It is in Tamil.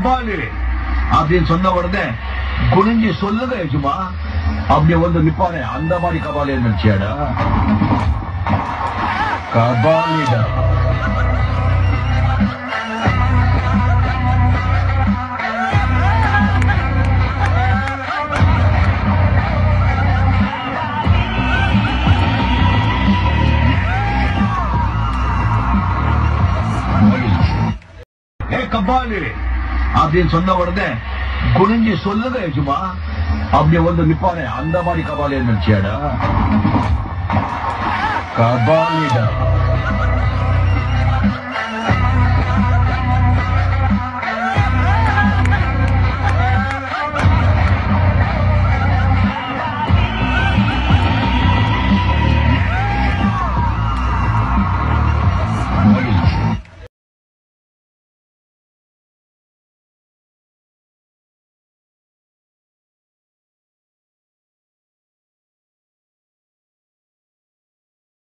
கபாலி அப்படின்னு சொன்ன உடனே குனிஞ்சு சொல்லுங்க சும்மா அப்படி வந்து நிப்பானே அந்த மாதிரி கபாலி நினைச்சியாடா கபாலிடா ஏ கபாலி அப்படின்னு சொன்ன உடனே குனிஞ்சு சொல்லுங்க சும்மா அப்படி வந்து நிப்பானே அந்த மாதிரி கபாலி நினைச்சியாடா கபாலிடா